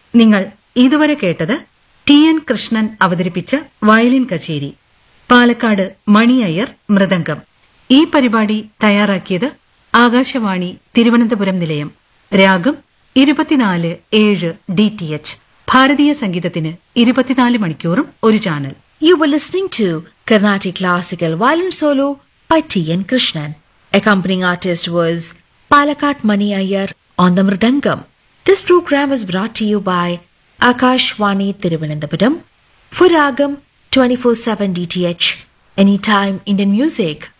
നിങ്ങൾ ഇതുവരെ കേട്ടത് ടി എൻ കൃഷ്ണൻ അവതരിപ്പിച്ച വയലിൻ കച്ചേരി പാലക്കാട് മണി അയ്യർ മൃദംഗം ഈ പരിപാടി തയ്യാറാക്കിയത് ആകാശവാണി തിരുവനന്തപുരം നിലയം രാഗം ഇരുപത്തിനാല് ഏഴ് ഡി ടി എച്ച് ഭാരതീയ സംഗീതത്തിന് ഇരുപത്തിനാല് മണിക്കൂറും ഒരു channel You were listening to Carnatic Classical Violin Solo by T.N. Krishnan. Accompanying artist was Palakat Mani Iyer on the Mridangam. This program was brought to you by Akashwani Thiruvananthapuram for Ragam 24-7 DTH. Anytime Indian music.